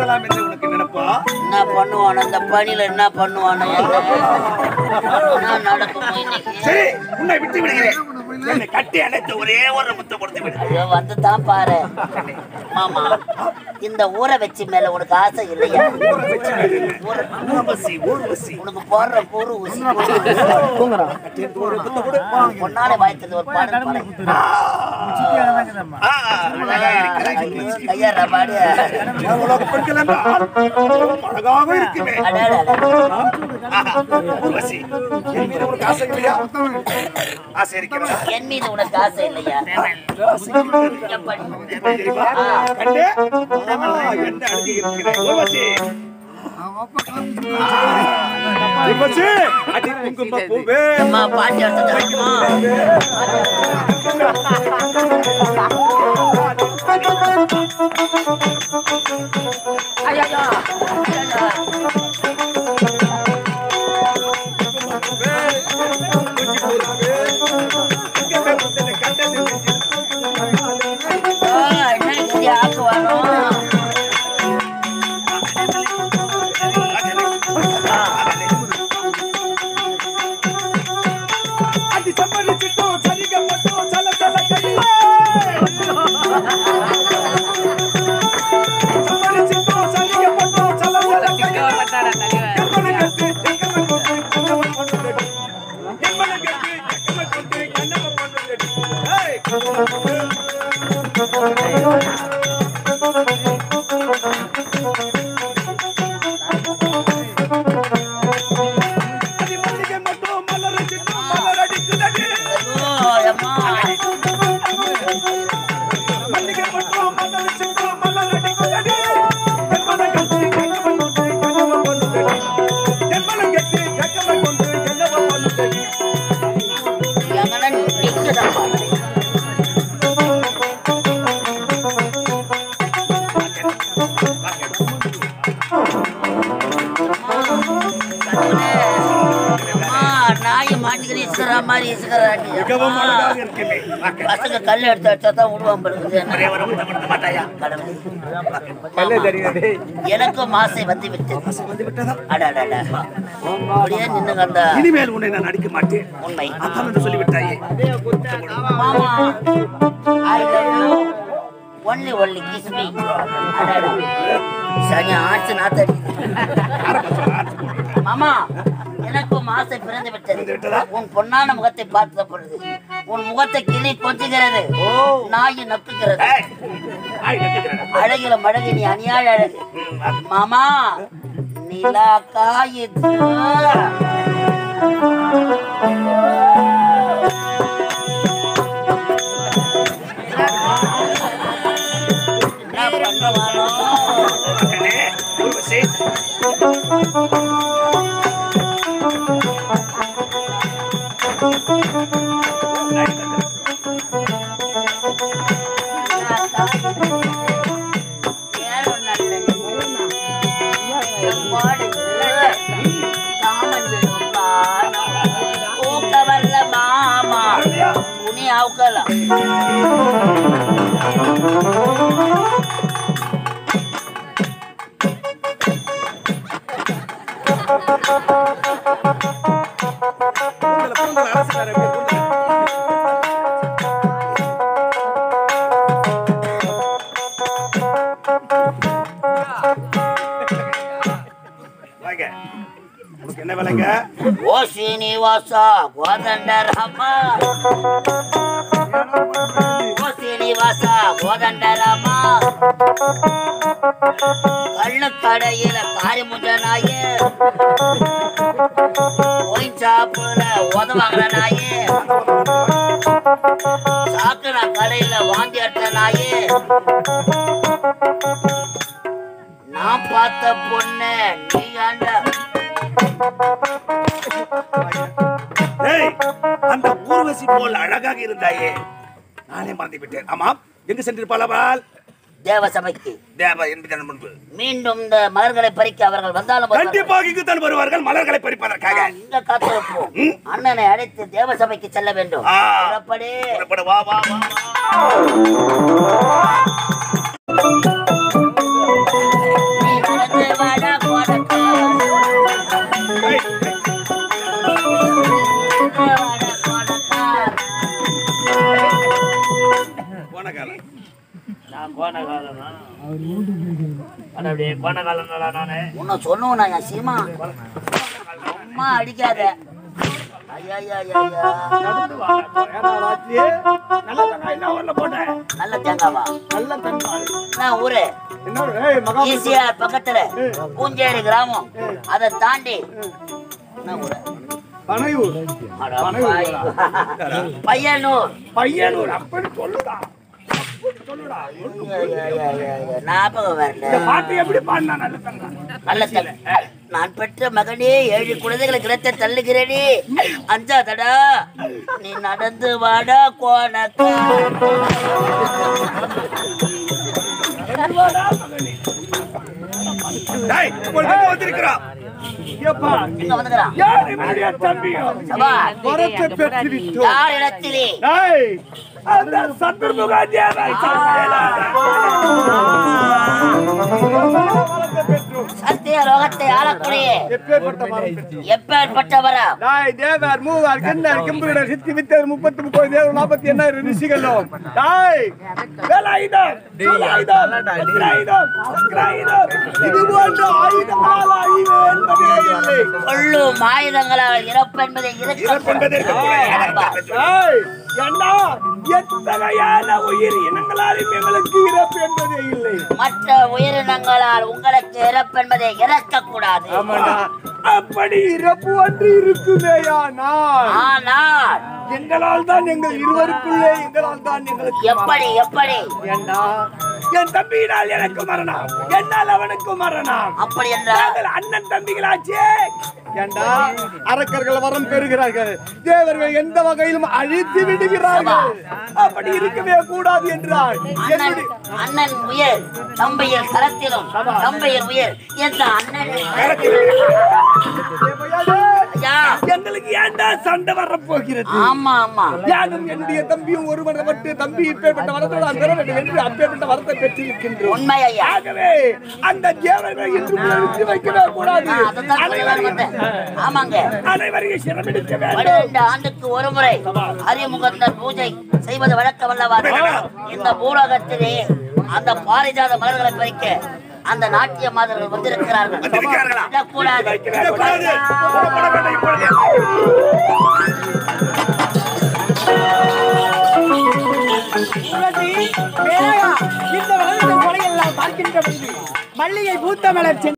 பண்ணலாம் என்று உனக்கு நினைப்பா என்ன பண்ணுவானோ இந்த பணியில என்ன பண்ணுவானோ என்ன நடக்குமோ இன்னைக்கு சரி உன்னை விட்டு விடுகிறேன் என்னை கட்டி அணைத்து ஒரே ஒரு முத்தம் கொடுத்து விடு ஐயோ வந்து தான் பாரு மாமா இந்த ஊரை வச்சு மேல உனக்கு ஆசை இல்லையா ஊரை- ஊர்வசி ஊர்வசி உனக்கு போடுற பூரு ஊசி பொன்னாலே வாய்த்தது ஒரு பாடல் பாடு. ஆ, அழகா இருக்கிறாய் ஊர்வசி. கையாடுற பாடு உலக பெண்கள் என்றால் மிகவும் அழகாக இருக்குமே அடாடா. ஆஹா, ஊர்வசி என் மீது உனக்கு ஆசை இல்லையா ஆசை இருக்கிறதா என் மீது உனக்கு ஆசை இல்லையா எப்படி? எப்படி தெரியுமா? கண்டு? ஆ, என்ன அழகு இருக்கிறாய். ஊர்வசி. ஊர்வசி, அடி குங்கும பூவே. அம்மா பாட்டி எடுத்துட்டாங்கம்மா ஐயோ இங்கே வந்து கண்டது என்ன இப்படி ஆக்குவானோ அடி சம்மதிச்சிட்டோ சரிகப்பட்டோ சல சல கையிலே சம்மதிச்சிட்டோ சரிகப்பட்டோ சல சல கையிலே எம்மனை கட்டு எக்கம கொண்டு கண்ணவன் கொண்டடி எம்மனை கட்டு எக்கம கொண்டு கண்ணவன் கொண்டடி ஏய் அடி மல்லிகை மட்டும் மலரடிச்சிட்டோ மலரடிக்குதடி ஐயோ அம்மா மல்லிகை மட்டும் மலரடிச்சிட்டோ மலரடிக்குதடி எம்மனை கட்டு எக்கம கொண்டு கண்ணவன் கொண்டடி எம்மனை கட்டு எக்கம கொண்டு கண்ணவன் கொண்டடி எங்கன்னா நிக்குதம்மா அம்மா நாய் மாட்டிக்கிட்டு இசுக்கிற மாதிரி இசுக்கிறாண்டி மிகவும் அழகாக இருக்குமே பார்க்க. பசங்க கல் எடுத்து அடிச்சா தான் விடுவான் பிறகு ஒரே ஒரு முத்தம் கொடுக்க மாட்டாயா கடவுளே. எனக்கும் ஆசை வந்து விட்டது வந்து விட்டதா அடடடா. அப்படியே நின்னுங்க அந்த இனிமேல் உன்னை நான் அடிக்க மாட்டேன் உண்மை அதான் என்று சொல்லிவிட்டாயே மாமா I love you only only kiss me அடடா சனி ஆச்சு நாத்தடி மாமா எனக்கும் ஆசை பிறந்து விட்டது உன் பொன்னான முகத்தை பார்த்த பொழுது உன் முகத்தை கிளி கொஞ்சுகிறது நாய் நக்குகிறது ஏய், ஆய் நட்டுக்கிறேன். அழகில மழகு நீ அணியாழ அழகு மாமா நிலா காயுது என்ன பண்ணுவானோ மகனே, ஊர்வசி, நேரம் நல்லது. எம்மாடுது. தாமன் விடும் பானம். தூக்க வரல மாமா துணி அவுக்கலாம் கூந்தல, கூந்தல அலசிட்டாரு, அப்படியே கூந்தல. வாங்க. உனக்கு என்ன வேலைங்க ஓ ஸ்ரீனிவாசா கோதண்ட ராமா ஓ ஸ்ரீனிவாசா கோதண்ட ராமா கள்ளுக்கடையில காரி முஞ்ச நாயே ஒயின் ஷாப்புல உதவாங்கிற நாயே சாக்கடை கடையில வாந்தி எடுத்த நாயே நான் பார்த்த பொண்ணு நீ ஆண்ட ஏய், அந்த ஊர்வசி போல் அழகாக இருந்தாயே நானே மறந்து விட்டேன் ஆமாம் எங்கு சென்றிருப்பாள் அவள் தேவசபைக்கு தேவ என்பதன் முன்பு மீண்டும் இந்த மலர்களை பறிக்க அவர்கள் வந்தாலும் வருவார்கள். கண்டிப்பாக இங்கு தான் வருவார்கள் மலர்களை பறிப்பதற்காக நாம் இங்க காத்திருப்போம் அண்ணனை அழைத்து தேவசபைக்கு செல்ல வேண்டும் ஆ. புறப்படு. புறப்படு, வா வா வா வா. நீ அப்படியே கோண காலம்டா நானு உன்னை சொல்லுவேன் நான் என் சீமா அம்மா அடிக்காத ஐயா ஐயா ஐயா ஐயா. நடந்து வா, ஏடா ராஜி? நல்ல தங்காய் என்ன ஊர்ல போட்டேன் நல்ல தேங்காவா நல்ல தங்காய் நான் ஊரு என்ன ஊரு? ஏய் மகா ஈசிஆர் பக்கத்துல பூஞ்சேரி கிராமம் அதை தாண்டி என்ன ஊரு பனையூர் அட பாய். பையனூர் பையனூர் அப்படி சொல்லுடா அப்படி சொல்லுடா ஐயா, ஐயா, ஐயா, ஐயா, ஐயா. ஞாபகம் இந்த வரல பாட்டு எப்படி பாடினா நல்ல தங்காய் நல்ல தங்க நான் பெற்ற மகனே ஏழு குழந்தைகளை கிடத்த தள்ளுகிறேனே அஞ்சாதடா நீ நடந்து வாடா கோணக்கா டேய் உங்களுக்கு வந்திருக்கிறான் ஏப்பா இங்க வந்துக்கிறான் யார் என்னுடைய தம்பியோ சபா வரத்தை பெற்று விட்டோம் யார் இடத்திலே டேய் அந்த சத்துர்முகா தேவன் சத்திய ரோகத்தை ஆளக்கூடிய எப்பேற்பட்ட மரம் பெற்று எப்பேற்பட்டவரா டாய் தேவர் மூவர் கிண்ணர் கிம்புடர் சித்தி வித்தர் முப்பத்தி முப்பது தேவர் நாற்பத்தி எண்ணாயிரம் ரிஷிகளும் டாய் வேலாயுதம் சூலாயுதம் வக்ராயுதம் அஸ்திராயுதம் இது போன்ற ஆயுதங்களால் அழிவு என்பதே இல்லை கொள்ளும் ஆயுதங்களால் இறப்பு என்பதை இறக்க டாய் ஏண்டா எத்தகையான உயிர் இனங்களாலும் எங்களுக்கு இறப்பு என்பதே இல்லை மற்ற உயிரினங்களால் உங்களுக்கு இறப்பு என்பதை இறக்கக்கூடாது ஆமாடா அப்படி இறப்பு ஒன்று இருக்குமேயானால் ஆனால் எங்களால் தான் எங்கள் இருவருக்குள்ளே எங்களால் தான் எங்களுக்கு எப்படி எப்படி ஏண்டா என் தம்பியினால் எனக்கு மரணம் என்னால் அவனுக்கு மரணம் அப்படி என்றால் நாங்கள் அண்ணன் தம்பிகளாச்சே ஏண்டா அரக்கர்கள் வரம் பெறுகிறார்கள் தேவர்கள் எந்த வகையிலும் அழித்து விடுகிறார்கள் அப்படி இருக்கவே கூடாது என்றால் அண்ணன் என்னுடைய அண்ணன் உயிர் தம்பியின் கரத்திலும் தம்பியின் உயிர் என்ற அண்ணன் ஐயா எங்களுக்கு ஏண்டா சண்டை வரப் போகிறது ஆமா ஆமா யானும் என்னுடைய தம்பியும் ஒருவனை மட்டும் தம்பி இப்பேற்பட்ட வரத்தோடு அந்த வரத்தை வென்று அப்பேற்பட்ட வரத்தை பெற்றிருக்கின்றோம் உண்மை ஐயா ஆகவே அந்த தேவர்கள் என்று நிறுத்தி வைக்கவே கூடாது நான் அதைத்தான் சொல்ல அனைவரையும் வந்தேன். ஆமாங்க அனைவரையும் சிரமிடிக்க வேண்டும் பன்னிரண்டு ஆண்டுக்கு ஒரு முறை ஹரிமுகந்தர் பூஜை செய்வது வழக்கம் அல்லவா இந்த பூலகத்திலே அந்த பாரிஜாத மலர்களை பறிக்க அந்த நாட்டிய மாதர்கள் வந்திருக்கிறார்கள் விடக்கூடாது. இந்த வளர்ந்த கொலையெல்லாம் பார்க்கின்ற பொழுது மல்லிகை பூத்த மலர் சென்று